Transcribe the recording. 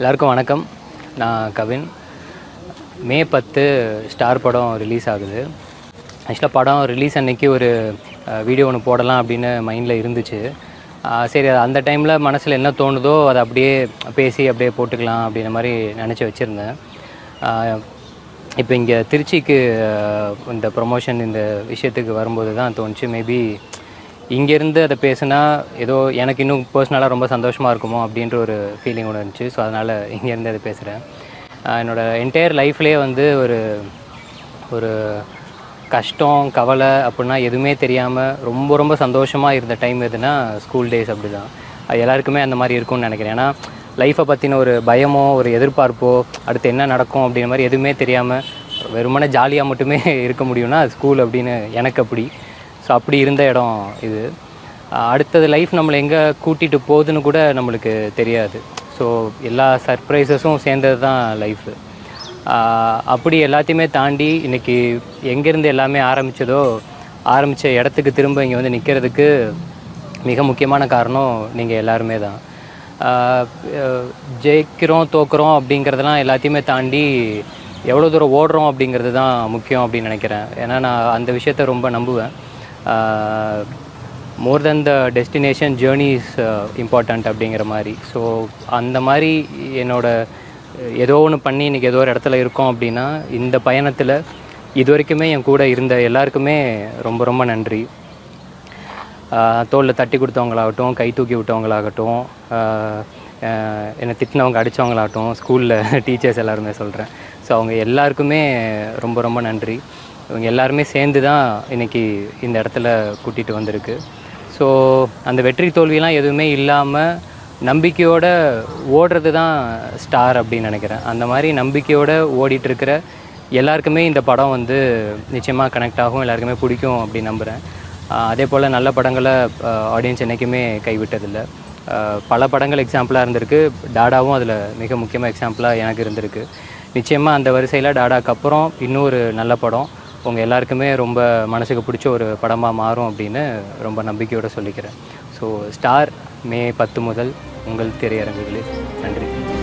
எல்லாருக்கும் வணக்கம் நான் கவின் மே பத்து ஸ்டார் படம் ரிலீஸ் ஆகுது ஆக்சுவலாக படம் ரிலீஸ் அன்னைக்கு ஒரு வீடியோ ஒன்று போடலாம் அப்படின்னு மைண்டில் இருந்துச்சு அஹ் சரி அது அந்த டைமில் மனசில் என்ன தோணுதோ அதை அப்படியே பேசி அப்படியே போட்டுக்கலாம் அப்படின்ற மாதிரி நினச்சி வச்சுருந்தேன் இப்போ இங்கே திருச்சிக்கு அஹ், இந்த ப்ரொமோஷன் இந்த விஷயத்துக்கு வரும்போது தான் தோணுச்சு மேபி இங்கேருந்து அதை பேசுனா ஏதோ எனக்கு இன்னும் பர்சனலாக ரொம்ப சந்தோஷமாக இருக்குமோ அப்படின்ற ஒரு ஃபீலிங் ஒன்று இருந்துச்சு ஸோ அதனால் இங்கேருந்து அதை பேசுகிறேன் என்னோடய என்டையர் லைஃப்லேயே வந்து ஒரு ஒரு கஷ்டம் கவலை அப்படின்னா எதுவுமே தெரியாமல் ரொம்ப ரொம்ப சந்தோஷமாக இருந்த டைம் எதுனா ஸ்கூல் டேஸ் அப்படி தான் அது எல்லாருக்குமே அந்த மாதிரி இருக்கும்னு நினைக்கிறேன் ஏன்னா லைஃப்பை பற்றின ஒரு பயமோ ஒரு எதிர்பார்ப்போ அடுத்து என்ன நடக்கும் அப்படின்ற மாதிரி எதுவுமே தெரியாமல் வெறுமனே ஜாலியாக மட்டுமே இருக்க முடியும்னா ஸ்கூல் அப்படின்னு எனக்கு அப்படி ஸோ அப்படி இருந்த இடம் இது அஹ் அடுத்தது லைஃப் நம்மளை எங்கே கூட்டிகிட்டு போகுதுன்னு கூட நம்மளுக்கு தெரியாது ஸோ எல்லா சர்ப்ரைசஸும் சேர்ந்தது தான் லைஃபு அப்படி எல்லாத்தையுமே தாண்டி இன்றைக்கி எங்கேருந்து எல்லாமே ஆரம்பித்ததோ ஆரம்பித்த இடத்துக்கு திரும்ப இங்கே வந்து நிற்கிறதுக்கு மிக முக்கியமான காரணம் நீங்கள் எல்லாருமே தான் ஆஹ் அஹ் ஜெயிக்கிறோம் தோக்குறோம் அப்படிங்கிறதெல்லாம் எல்லாத்தையுமே தாண்டி எவ்வளோ தூரம் ஓடுறோம் அப்படிங்கிறது தான் முக்கியம் அப்படின்னு நினைக்கிறேன் ஏன்னா நான் அந்த விஷயத்த ரொம்ப நம்புவேன் more than the destination journey is important அப்படிங்கிற மாதிரி ஸோ அந்த மாதிரி என்னோட அஹ், ஏதோ ஒன்று பண்ணி இன்றைக்கி ஏதோ ஒரு இடத்துல இருக்கோம் அப்படின்னா இந்த பயணத்தில் இது வரைக்குமே என் கூட இருந்த எல்லாருக்குமே ரொம்ப ரொம்ப நன்றி தோளில் தட்டி கொடுத்தவங்களாகட்டும் கை தூக்கி விட்டவங்களாகட்டும் ஆஹ் ஆஹ் என்னை திட்டினவங்க அடித்தவங்களாகட்டும் ஸ்கூலில் டீச்சர்ஸ் எல்லாருமே சொல்கிறேன் ஸோ அவங்க எல்லாருக்குமே ரொம்ப ரொம்ப நன்றி இவங்க எல்லாருமே சேர்ந்து தான் இன்றைக்கி இந்த இடத்துல கூட்டிகிட்டு வந்திருக்கு ஸோ அந்த வெற்றி தோல்வியெல்லாம் எதுவுமே இல்லாமல் நம்பிக்கையோட ஓடுறது தான் ஸ்டார் அப்படின்னு நினைக்கிறேன் அந்த மாதிரி நம்பிக்கையோட ஓடிட்டு இருக்கிற எல்லாருக்குமே இந்த படம் வந்து நிச்சயமாக கனெக்ட் ஆகும் எல்லாருக்குமே பிடிக்கும் அப்படின்னு நம்புகிறேன் ஆஹ் அதே போல் நல்ல படங்களை ஆடியன்ஸ் என்றைக்குமே கைவிட்டதில்லை ஆஹ் பல படங்கள் எக்ஸாம்பிளாக இருந்திருக்கு டாடாவும் அதில் மிக முக்கியமாக எக்ஸாம்பிளாக எனக்கு இருந்திருக்கு நிச்சயமாக அந்த வரிசையில் டாடாக்கு அப்புறம் இன்னொரு நல்ல படம் உங்கள் எல்லாருக்குமே ரொம்ப மனசுக்கு பிடிச்ச ஒரு படமாக மாறும் அப்படின்னு ரொம்ப நம்பிக்கையோடு சொல்லிக்கிறேன் ஸோ ஸ்டார் மே பத்து முதல் உங்கள் திரையரங்குகளில் நன்றி